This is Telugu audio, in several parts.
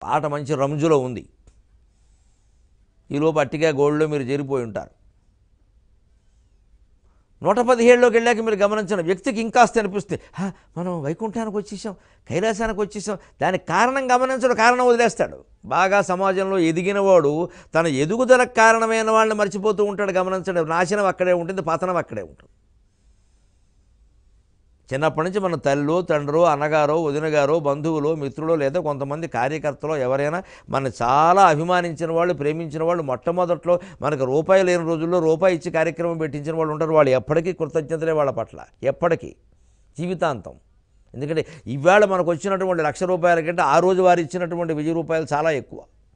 ఆట మంచి రంజులో ఉంది ఈలోపు అట్టిగా గోల్డ్లో మీరు చేరిపోయి ఉంటారు నూట పదిహేడులోకి వెళ్ళాక మీరు గమనించిన వ్యక్తికి ఇంకాస్త అనిపిస్తుంది "హా, మనం వైకుంఠానికి వచ్చేసాం కైలాసానికి వచ్చేసాం దానికి కారణం గమనించడం కారణం వదిలేస్తాడు బాగా సమాజంలో ఎదిగినవాడు తన ఎదుగుదలకు కారణమైన వాళ్ళని మర్చిపోతూ ఉంటాడు గమనించడం నాశనం అక్కడే ఉంటుంది పతనం అక్కడే ఉంటుంది చిన్నప్పటి నుంచి మన తల్లిలో తండ్రో అన్నగారో వదినగారో బంధువులో మిత్రులో లేదా కొంతమంది కార్యకర్తలో ఎవరైనా మన చాలా అభిమానించిన వాళ్ళు ప్రేమించిన వాళ్ళు మొట్టమొదట్లో మనకు రూపాయి లేని రోజుల్లో రూపాయి ఇచ్చి కార్యక్రమం పెట్టించిన వాళ్ళు ఉంటారు వాళ్ళు ఎప్పటికీ కృతజ్ఞతలే వాళ్ళ పట్ల ఎప్పటికీ జీవితాంతం ఎందుకంటే ఇవాళ మనకు వచ్చినటువంటి లక్ష రూపాయల కంటే ఆ రోజు వారు ఇచ్చినటువంటి వెయ్యి రూపాయలు చాలా ఎక్కువ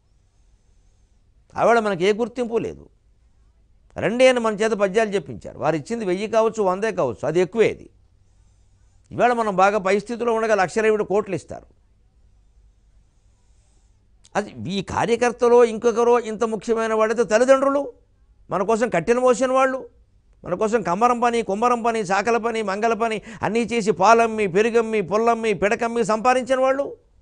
ఆవిడ మనకి ఏ గుర్తింపు లేదు రెండే అని మన చేత పద్యాలు చెప్పించారు వారు ఇచ్చింది వెయ్యి కావచ్చు వందే కావచ్చు అది ఎక్కువేది ఇవాళ మనం బాగా పై స్థితిలో ఉండగా లక్ష ఇరవై కోట్లు ఇస్తారు అది ఈ కార్యకర్తలో ఇంకొకరో ఇంత ముఖ్యమైన వాళ్ళైతే తల్లిదండ్రులు మన కోసం కట్టెలు మోసిన వాళ్ళు మన కోసం కమ్మరం పని కుమ్మరం పని చాకల పని మంగళ పని అన్నీ చేసి పాలమ్మి పెరుగమ్మి పొల్లమ్మి పిడకమ్మి సంపాదించిన వాళ్ళు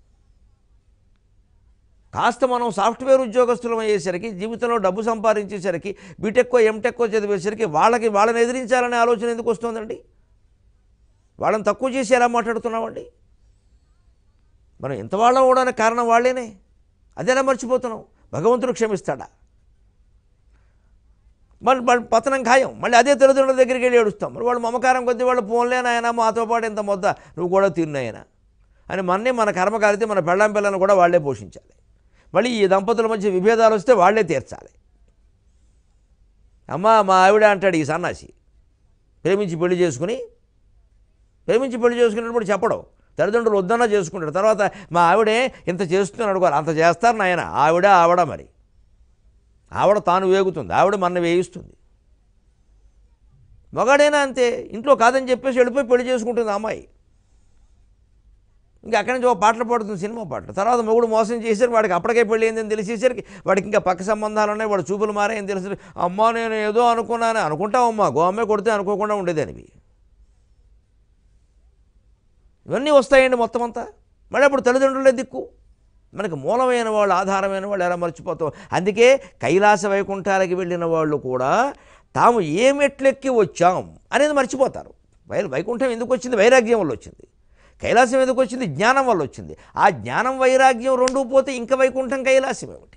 కాస్త మనం సాఫ్ట్వేర్ ఉద్యోగస్తులం అయ్యేసరికి జీవితంలో డబ్బు సంపాదించేసరికి బీటెక్కో ఎంటెక్కో చదివేసరికి వాళ్ళకి వాళ్ళని ఎదిరించాలనే ఆలోచన ఎందుకు వస్తుందండి వాళ్ళని తక్కువ చేసి ఎలా మాట్లాడుతున్నామండి మనం ఎంత వాళ్ళం అవడానికి కారణం వాళ్ళేనే అదేలా మర్చిపోతున్నాం భగవంతుడు క్షమిస్తాడా మళ్ళీ వాళ్ళ పతనం ఖాయం మళ్ళీ అదే తల్లిదండ్రుల దగ్గరికి వెళ్ళి ఏడుస్తాం మరి వాళ్ళు మమకారం కొద్దీ వాళ్ళు ఫోన్లే నాయన మాతో పాటు ఇంత మొద్ద నువ్వు కూడా తిన్నాయన అని మన్నే మన కర్మ కాలితే మన పెళ్ళాం పిల్లను కూడా వాళ్ళే పోషించాలి మళ్ళీ ఈ దంపతుల మధ్య విభేదాలు వస్తే వాళ్ళే తీర్చాలి అమ్మ మా ఆవిడ అంటాడు ఈ సన్నాసి ప్రేమించి పెళ్లి చేసుకుని ప్రేమించి పెళ్లి చేసుకునేటప్పుడు చెప్పడం తల్లిదండ్రులు వద్దన్నా చేసుకుంటాడు తర్వాత మా ఆవిడే ఇంత చేస్తున్నాను అనుకోవాలి అంత చేస్తారు నాయన ఆవిడ ఆవిడ మరి ఆవిడ తాను వేగుతుంది ఆవిడ మన వేయిస్తుంది మగాడైనా అంతే ఇంట్లో కాదని చెప్పేసి వెళ్ళిపోయి పెళ్లి చేసుకుంటుంది ఆ అమ్మాయి ఇంకా అక్కడి నుంచి ఒక పాటలు పాడుతుంది సినిమా పాటలు తర్వాత మొగుడు మోసం చేశారు వాడికి అప్పటికే పెళ్ళి అయిందని తెలిసేసరికి వాడికి ఇంకా పక్క సంబంధాలు ఉన్నాయి వాడు చూపులు మారాయని తెలిసి అమ్మా నేను ఏదో అనుకున్నాను అనుకుంటావమ్మా గోమ్మే కొడితే అనుకోకుండా ఉండేదానివి ఇవన్నీ వస్తాయండి మొత్తం అంతా మళ్ళీ అప్పుడు తల్లిదండ్రులే దిక్కు మనకి మూలమైన వాళ్ళు ఆధారమైన వాళ్ళు ఎలా మర్చిపోతాం అందుకే కైలాస వైకుంఠాలకి వెళ్ళిన వాళ్ళు కూడా తాము ఏ మెట్లెక్కి వచ్చాం అనేది మర్చిపోతారు వై వైకుంఠం ఎందుకు వచ్చింది వైరాగ్యం వల్ల వచ్చింది కైలాసం ఎందుకు వచ్చింది జ్ఞానం వల్ల వచ్చింది ఆ జ్ఞానం వైరాగ్యం రెండూ పోతే ఇంకా వైకుంఠం కైలాసం ఏమిటి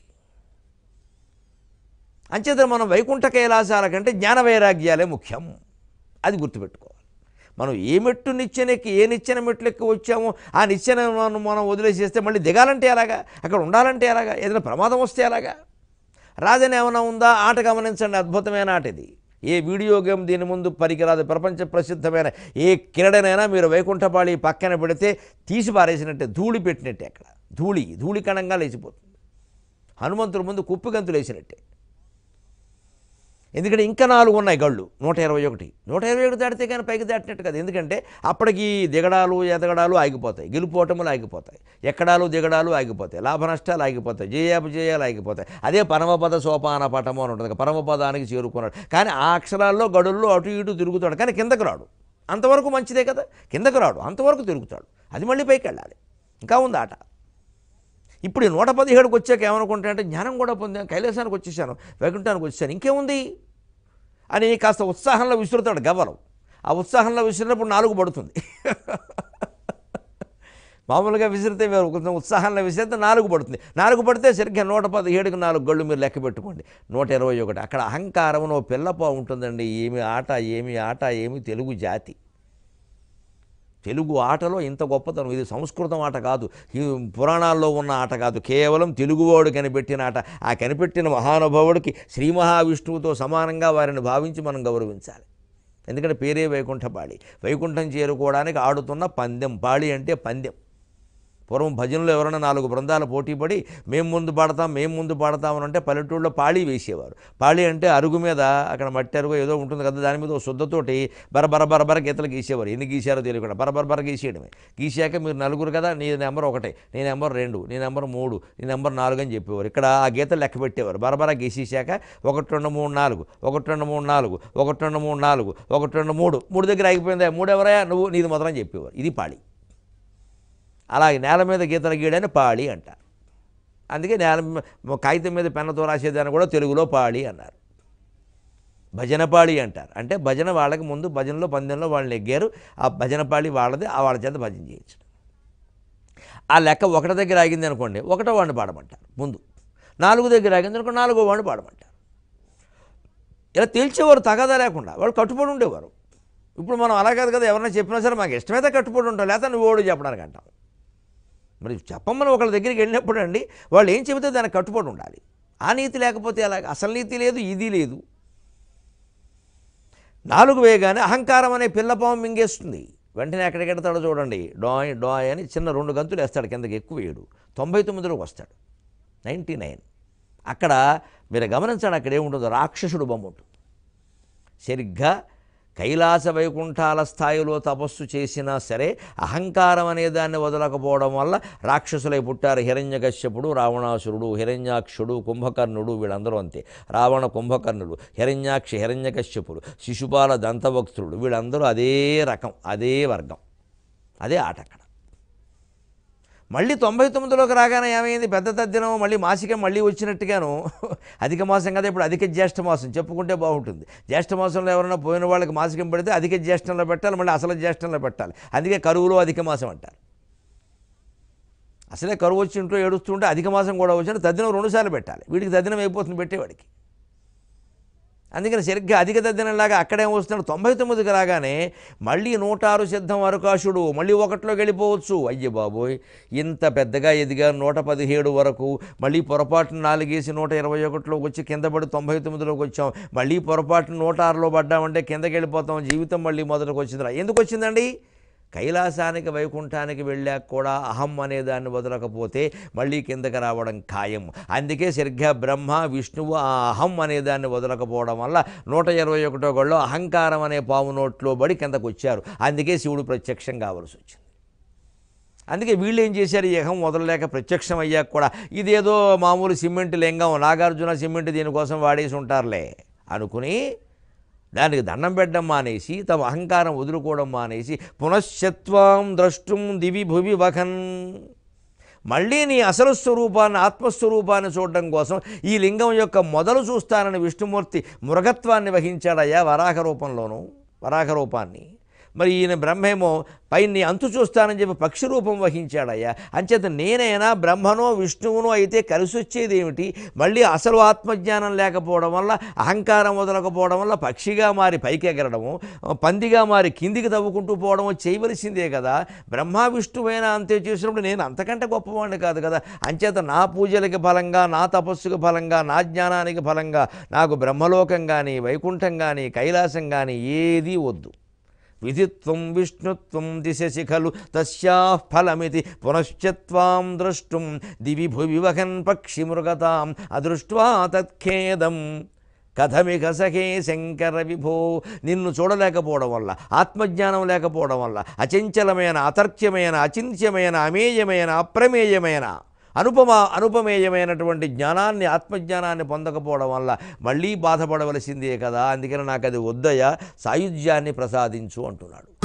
అంచేత మనం వైకుంఠ కైలాసాల కంటే జ్ఞాన వైరాగ్యాలే ముఖ్యం అది గుర్తుపెట్టుకోవాలి మనం ఏ మెట్టు నిచ్చెనెక్కి ఏ నిచ్చెన మెట్లెక్కి వచ్చామో ఆ నిచ్చెన మనం మనం వదిలేసేస్తే మళ్ళీ దిగాలంటే ఎలాగా అక్కడ ఉండాలంటే ఎలాగా ఏదైనా ప్రమాదం వస్తే ఎలాగా రాదని ఏమైనా ఉందా ఆట గమనించండి అద్భుతమైన ఆట ఇది ఏ వీడియో గేమ్ దీని ముందు పనికిరాదు ప్రపంచ ప్రసిద్ధమైన ఏ క్రీడనైనా మీరు వైకుంఠపాళి పక్కన పెడితే తీసి పారేసినట్టే ధూళి పెట్టినట్టే అక్కడ ధూళి ధూళి కణంగా లేచిపోతుంది హనుమంతుడి ముందు కుప్పిగంతులు వేసినట్టే ఎందుకంటే ఇంకా నాలుగు ఉన్నాయి గళ్ళు నూట ఇరవై ఒకటి నూట ఇరవై ఒకటి దాటితే కానీ పైకి దాటినట్టు కదా ఎందుకంటే అప్పటికి దిగడాలు ఎదగడాలు ఆగిపోతాయి గెలుపోటములు ఆగిపోతాయి ఎక్కడాలు దిగడాలు ఆగిపోతాయి లాభ నష్టాలు ఆగిపోతాయి జయాపజయాలు ఆగిపోతాయి అదే పరమపద సోపాన పటము అని ఉంటుంది పరమపదానికి చేరుకున్నాడు కానీ ఆ అక్షరాల్లో గడుల్లో అటు ఇటు తిరుగుతాడు కానీ కిందకు రాడు అంతవరకు మంచిదే కదా కిందకు రాడు అంతవరకు తిరుగుతాడు అది మళ్ళీ పైకి వెళ్ళాలి ఇంకా ఉంది ఆట ఇప్పుడు ఈ నూట పదిహేడుకి వచ్చాక ఏమనుకుంటా అంటే జ్ఞానం కూడా పొందాను కైలాసానికి వచ్చేసాను వైకుంఠానికి వచ్చాను ఇంకేముంది అని కాస్త ఉత్సాహంలో విసురుతాడు గవ్వలం ఆ ఉత్సాహంలో విసిరినప్పుడు నాలుగు పడుతుంది మామూలుగా విసిరితే వేరు కొంచెం ఉత్సాహంలో విసిరితే నాలుగు పడుతుంది నాలుగు పడితే సరిగ్గా నూట పదిహేడుకి నాలుగు గళ్ళు మీరు లెక్క పెట్టుకోండి నూట ఇరవై ఒకటి అక్కడ అహంకారం ఓ పిల్లపా ఉంటుందండి ఏమి ఆట ఏమి ఆట ఏమి తెలుగు జాతి తెలుగు ఆటలో ఇంత గొప్పతనం ఇది సంస్కృతం ఆట కాదు ఈ పురాణాల్లో ఉన్న ఆట కాదు కేవలం తెలుగువాడు కనిపెట్టిన ఆట ఆ కనిపెట్టిన మహానుభావుడికి శ్రీ మహావిష్ణువుతో సమానంగా వారిని భావించి మనం గౌరవించాలి ఎందుకంటే పేరే వైకుంఠపాళి వైకుంఠం చేరుకోవడానికి ఆడుతున్న పందెం పాళి అంటే పందెం పూర్వం భజనలో ఎవరైనా నాలుగు బృందాలు పోటీపడి మేము ముందు పాడతాం మేము ముందు పాడతామని అంటే పల్లెటూళ్ళలో పాళీ వేసేవారు పాళీ అంటే అరుగు మీద అక్కడ మట్టి అరుగు ఏదో ఉంటుంది కదా దాని మీద ఓ శుద్ధతోటి బరబర బరబర గీతలు గీసేవారు ఎన్ని గీసారో తెలియకుండా బరబర బర గీసేయడమే గీసాక మీరు నలుగురు కదా నీ నెంబర్ ఒకటే నీ నెంబర్ రెండు నీ నెంబర్ మూడు నీ నెంబర్ నాలుగు అని చెప్పేవారు ఇక్కడ ఆ గీతలు లెక్క పెట్టేవారు బరబర గీసేసాక ఒకటి రెండు మూడు నాలుగు ఒకటి రెండు మూడు నాలుగు ఒకటి రెండు మూడు నాలుగు ఒకటి రెండు మూడు మూడు దగ్గర ఆగిపోయిందా మూడు ఎవరయ్యా నువ్వు నీది మొదలని చెప్పేవారు ఇది పాళీ అలాగే నేల మీద గీతలు గీయడాన్ని పాళి అంటారు అందుకే నేల మీ- కాగితం మీద పెన్నతో రాసేదాన్ని కూడా తెలుగులో పాడి అన్నారు భజన పాడి అంటారు అంటే భజన వాళ్ళకి ముందు భజనలో పందెంలో వాళ్ళు నెగ్గారు ఆ భజన పాడి వాళ్ళది ఆ వాళ్ళ చేత భజన చేయొచ్చు ఆ లెక్క ఒకటి దగ్గర ఆగింది అనుకోండి ఒకటో వాడిని పాడమంటారు ముందు నాలుగు దగ్గర ఆగింది అనుకోండి నాలుగో వాడిని పాడమంటారు ఇలా తేల్చేవారు తగాదా లేకుండా వాళ్ళు కట్టుబడి ఉండేవారు ఇప్పుడు మనం అలా కాదు కదా ఎవరైనా చెప్పినా సరే మాకు ఇష్టమైతే కట్టుబడి ఉంటాం లేకపోతే నువ్వు ఓడు చెప్పడానికి అంటాం మరి చెప్పమని ఒకళ్ళ దగ్గరికి వెళ్ళినప్పుడు అండి వాళ్ళు ఏం చెబితే దానికి కట్టుబడి ఉండాలి ఆ నీతి లేకపోతే అలా అసలు నీతి లేదు ఇది లేదు నాలుగు వేయగానే అహంకారం అనే పిల్లపాము మింగేస్తుంది వెంటనే ఎక్కడికెడతాడో చూడండి డాయ్ డాయ్ అని చిన్న రెండు గంతులు వేస్తాడు కిందకి ఎక్కువ వేయడు తొంభై తొమ్మిదిలోకి వస్తాడు నైంటీ నైన్ అక్కడ మీరు గమనించండి అక్కడ ఏముంటుందో రాక్షసుడు బొమ్మ ఉంటుంది సరిగ్గా కైలాస వైకుంఠాల స్థాయిలో తపస్సు చేసినా సరే అహంకారం అనే దాన్ని వదలకపోవడం వల్ల రాక్షసులై పుట్టారు హిరణ్యకశ్యపుడు రావణాసురుడు హిరణ్యాక్షుడు కుంభకర్ణుడు వీళ్ళందరూ అంతే రావణ కుంభకర్ణుడు హిరణ్యాక్ష హిరణ్యకశ్యపుడు శిశుపాల దంతభక్తుడు వీళ్ళందరూ అదే రకం అదే వర్గం అదే ఆట అక్కడ మళ్ళీ తొంభై తొమ్మిదిలోకి రాగానే ఏమైంది పెద్ద తద్దినం మళ్ళీ మాసికం మళ్ళీ వచ్చినట్టుగాను అధిక మాసం కదా ఇప్పుడు అధిక జ్యేష్ఠ మాసం చెప్పుకుంటే బాగుంటుంది జ్యేష్ఠ మాసంలో ఎవరైనా పోయిన వాళ్ళకి మాసికం పెడితే అధిక జ్యేష్ఠంలో పెట్టాలి మళ్ళీ అసలు జ్యేష్ఠంలో పెట్టాలి అందుకే కరువులో అధిక మాసం అంటారు అసలే కరువు వచ్చి ఇంట్లో ఏడుస్తుంటే అధిక మాసం కూడా వచ్చినట్టు తద్దినం రెండుసార్లు పెట్టాలి వీడికి తద్దినం అయిపోతుంది పెట్టేవాడికి అందుకని సరిగ్గా అధిక తద్దినంలాగా అక్కడేం వస్తున్నాడు తొంభై తొమ్మిదికి రాగానే మళ్ళీ నూట ఆరు సిద్ధం అరకాశుడు మళ్ళీ ఒకటిలోకి వెళ్ళిపోవచ్చు అయ్య బాబోయ్ ఇంత పెద్దగా ఎదిగా నూట పదిహేడు వరకు మళ్ళీ పొరపాటున నాలుగేసి నూట ఇరవై ఒకటిలోకి వచ్చి కింద పడి తొంభై తొమ్మిదిలోకి వచ్చాం మళ్ళీ పొరపాటున నూట ఆరులో పడ్డామంటే కిందకి వెళ్ళిపోతాం జీవితం మళ్ళీ మొదటికి వచ్చిందిరా ఎందుకు వచ్చిందండి కైలాసానికి వైకుంఠానికి వెళ్ళాక కూడా అహం అనే దాన్ని వదలకపోతే మళ్ళీ కిందకి రావడం ఖాయం అందుకే సరిగ్గా బ్రహ్మ విష్ణువు ఆ అహం అనే దాన్ని వదలకపోవడం వల్ల నూట ఇరవై ఒకటో గడిలో అహంకారం అనే పాము నోట్లో పడి కిందకు వచ్చారు అందుకే శివుడు ప్రత్యక్షం కావాల్సి వచ్చింది అందుకే వీళ్ళు ఏం చేశారు ఈ అహం వదలలేక ప్రత్యక్షం అయ్యాక కూడా ఇదేదో మామూలు సిమెంట్ లింగం నాగార్జున సిమెంట్ దీనికోసం వాడేసి ఉంటారులే అనుకుని దానికి దండం పెట్టడం మానేసి తమ అహంకారం వదులుకోవడం మానేసి పునశ్చత్వం ద్రష్టుం దివి భువి వఖన్ మళ్ళీ నీ అసలు స్వరూపాన్ని ఆత్మస్వరూపాన్ని చూడడం కోసం ఈ లింగం యొక్క మొదలు చూస్తానని విష్ణుమూర్తి మృగత్వాన్ని వహించాడయ్యా వరాహ రూపంలోను వరాహ రూపాన్ని మరి ఈయన బ్రహ్మేమో పైని అంతు చూస్తానని చెప్పి పక్షి రూపం వహించాడయ్యా అంచేత నేనైనా బ్రహ్మనో విష్ణువునో అయితే కలిసి వచ్చేది ఏమిటి మళ్ళీ అసలు ఆత్మజ్ఞానం లేకపోవడం వల్ల అహంకారం వదలకపోవడం వల్ల పక్షిగా మారి పైకి ఎగరడము పందిగా మారి కిందికి తవ్వుకుంటూ పోవడము చేయవలసిందే కదా బ్రహ్మ విష్ణువైనా అంతే చేసినప్పుడు నేను అంతకంటే గొప్పవాడిని కాదు కదా అంచేత నా పూజలకి ఫలంగా నా తపస్సుకి ఫలంగా నా జ్ఞానానికి ఫలంగా నాకు బ్రహ్మలోకం కానీ వైకుంఠం కానీ కైలాసం కానీ ఏదీ వద్దు విధిత్వం విష్ణుత్వం దిశసి ఖలు తస్యా ఫలమితి పునశ్చత్వాం ద్రష్టుం దివి భువి వహన్ పక్షి మృగతాం అదృష్ట్వా తత్ఖేదం కథమిక సఖే శంకర విభో నిన్ను చూడలేకపోవడం వల్ల ఆత్మజ్ఞానం లేకపోవడం వల్ల అచంచలమైన అతర్క్యమైన అచింత్యమైన అమేయమైన అప్రమేయమైన అనుపమ అనుపమేయమైనటువంటి జ్ఞానాన్ని ఆత్మజ్ఞానాన్ని పొందకపోవడం వల్ల మళ్ళీ బాధపడవలసిందే కదా అందుకని నాకు అది వద్దయ సాయుధ్యాన్ని ప్రసాదించు అంటున్నాడు